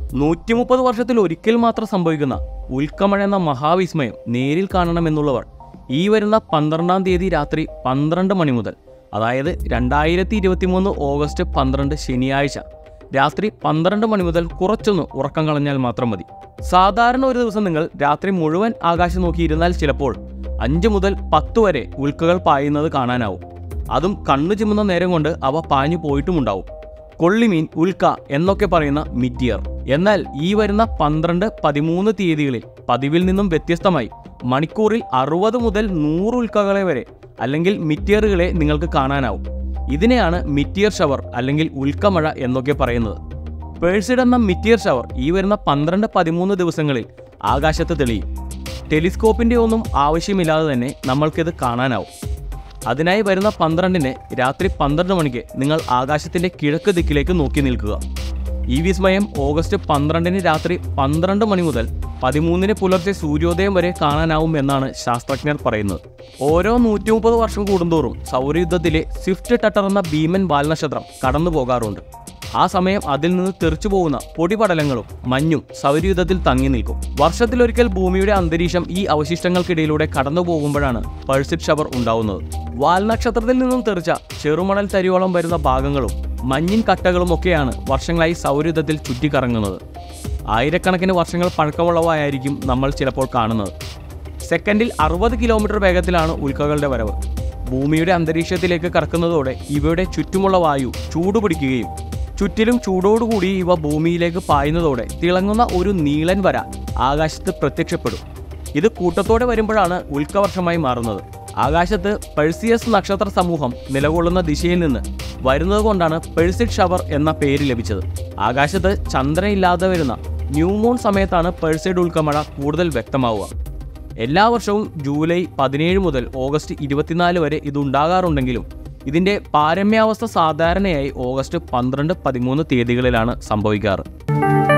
നൂറ്റി മുപ്പത് വർഷത്തിൽ ഒരിക്കൽ മാത്രം സംഭവിക്കുന്ന ഉൽക്കമഴ എന്ന മഹാവിസ്മയം നേരിൽ കാണണമെന്നുള്ളവർ ഈ വരുന്ന പന്ത്രണ്ടാം തീയതി രാത്രി പന്ത്രണ്ട് മണി മുതൽ അതായത് രണ്ടായിരത്തി ഇരുപത്തി മൂന്ന് ഓഗസ്റ്റ് പന്ത്രണ്ട് ശനിയാഴ്ച രാത്രി പന്ത്രണ്ട് മണി മുതൽ കുറച്ചൊന്ന് ഉറക്കം കളഞ്ഞാൽ മാത്രം മതി സാധാരണ ഒരു ദിവസം നിങ്ങൾ രാത്രി മുഴുവൻ ആകാശം നോക്കിയിരുന്നാൽ ചിലപ്പോൾ അഞ്ച് മുതൽ പത്ത് വരെ ഉൽക്കകൾ പായുന്നത് കാണാനാവും അതും കണ്ണു ചിമ്മുന്ന നേരം കൊണ്ട് അവ പാഞ്ഞു പോയിട്ടുമുണ്ടാവും കൊള്ളിമീൻ ഉൽക്ക എന്നൊക്കെ പറയുന്ന മിറ്റിയർ എന്നാൽ ഈ വരുന്ന പന്ത്രണ്ട് പതിമൂന്ന് തീയതികളിൽ പതിവിൽ നിന്നും വ്യത്യസ്തമായി മണിക്കൂറിൽ അറുപത് മുതൽ നൂറ് ഉൽക്കകളെ വരെ അല്ലെങ്കിൽ മിറ്റിയറുകളെ നിങ്ങൾക്ക് കാണാനാവും ഇതിനെയാണ് മിറ്റിയർ ഷവർ അല്ലെങ്കിൽ ഉൽക്കമഴ എന്നൊക്കെ പറയുന്നത് പേഴ്സിഡ് എന്ന മിറ്റിയർ ഷവർ ഈ വരുന്ന പന്ത്രണ്ട് പതിമൂന്ന് ദിവസങ്ങളിൽ ആകാശത്ത് തെളിയും ടെലിസ്കോപ്പിന്റെ ഒന്നും ആവശ്യമില്ലാതെ തന്നെ നമ്മൾക്കിത് കാണാനാവും അതിനായി വരുന്ന പന്ത്രണ്ടിന് രാത്രി പന്ത്രണ്ട് മണിക്ക് നിങ്ങൾ ആകാശത്തിന്റെ കിഴക്ക് ദിക്കിലേക്ക് നോക്കി നിൽക്കുക ഈ വിസ്മയം ഓഗസ്റ്റ് പന്ത്രണ്ടിന് രാത്രി പന്ത്രണ്ട് മണി മുതൽ പതിമൂന്നിന് പുലർച്ചെ സൂര്യോദയം വരെ കാണാനാവും എന്നാണ് ശാസ്ത്രജ്ഞർ പറയുന്നത് ഓരോ നൂറ്റി മുപ്പത് വർഷം കൂടുന്തോറും സൗരയുദ്ധത്തിലെ സ്വിഫ്റ്റ് ടട്ടർ എന്ന ഭീമൻ വാൽനക്ഷത്രം കടന്നു പോകാറുണ്ട് ആ സമയം അതിൽ നിന്ന് തെറിച്ചു പോകുന്ന പൊടിപടലങ്ങളും മഞ്ഞും സൗരയുദ്ധത്തിൽ തങ്ങി നിൽക്കും വർഷത്തിലൊരിക്കൽ ഭൂമിയുടെ അന്തരീക്ഷം ഈ അവശിഷ്ടങ്ങൾക്കിടയിലൂടെ കടന്നു പോകുമ്പോഴാണ് പൾസിഡ് ഷവർ ഉണ്ടാവുന്നത് വാൽനക്ഷത്രത്തിൽ നിന്നും തെറിച്ച ചെറുമണൽ തരിയോളം വരുന്ന ഭാഗങ്ങളും മഞ്ഞിൻ കട്ടകളും ഒക്കെയാണ് വർഷങ്ങളായി സൗരയുദ്ധത്തിൽ ചുറ്റിക്കറങ്ങുന്നത് ആയിരക്കണക്കിന് വർഷങ്ങൾ പഴക്കമുള്ളവയായിരിക്കും നമ്മൾ ചിലപ്പോൾ കാണുന്നത് സെക്കൻഡിൽ അറുപത് കിലോമീറ്റർ വേഗത്തിലാണ് ഉൽക്കകളുടെ വരവ് ഭൂമിയുടെ അന്തരീക്ഷത്തിലേക്ക് കറക്കുന്നതോടെ ഇവയുടെ ചുറ്റുമുള്ള വായു ചൂടുപിടിക്കുകയും ചുറ്റിലും ചൂടോടുകൂടി ഇവ ഭൂമിയിലേക്ക് പായുന്നതോടെ തിളങ്ങുന്ന ഒരു നീളൻ വര ആകാശത്ത് പ്രത്യക്ഷപ്പെടും ഇത് കൂട്ടത്തോടെ വരുമ്പോഴാണ് ഉൽക്കവർഷമായി മാറുന്നത് ആകാശത്ത് പെഴ്സിയസ് നക്ഷത്ര സമൂഹം നിലകൊള്ളുന്ന ദിശയിൽ നിന്ന് വരുന്നത് കൊണ്ടാണ് പെഴ്സിഡ് ഷവർ എന്ന പേര് ലഭിച്ചത് ആകാശത്ത് ചന്ദ്രനില്ലാതെ വരുന്ന ന്യൂമൂൺ സമയത്താണ് പെഴ്സിഡ് ഉൽക്കമഴ കൂടുതൽ വ്യക്തമാവുക എല്ലാ വർഷവും ജൂലൈ പതിനേഴ് മുതൽ ഓഗസ്റ്റ് ഇരുപത്തിനാല് വരെ ഇതുണ്ടാകാറുണ്ടെങ്കിലും ഇതിൻ്റെ പാരമ്യാവസ്ഥ സാധാരണയായി ഓഗസ്റ്റ് പന്ത്രണ്ട് പതിമൂന്ന് തീയതികളിലാണ് സംഭവിക്കാറ്